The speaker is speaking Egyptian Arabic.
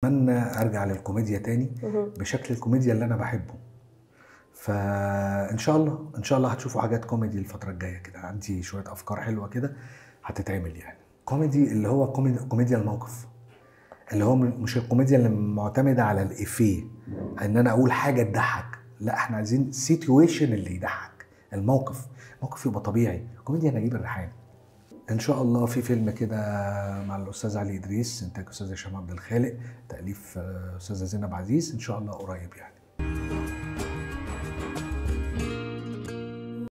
اتمنى ارجع للكوميديا تاني مهم. بشكل الكوميديا اللي انا بحبه فان شاء الله ان شاء الله هتشوفوا حاجات كوميدي الفتره الجايه كده عندي شويه افكار حلوه كده هتتعمل يعني كوميدي اللي هو كوميدي كوميديا الموقف اللي هو م- مش الكوميديا اللي معتمده على الافيه ان انا اقول حاجه تضحك لا احنا عايزين سيتويشن اللي يضحك الموقف موقف يبقى طبيعي كوميديا نجيب الريحاني ان شاء الله في فيلم كده مع الاستاذ علي ادريس انتاج استاذ هشام عبد الخالق تاليف آه، استاذه زينب عزيز ان شاء الله قريب يعني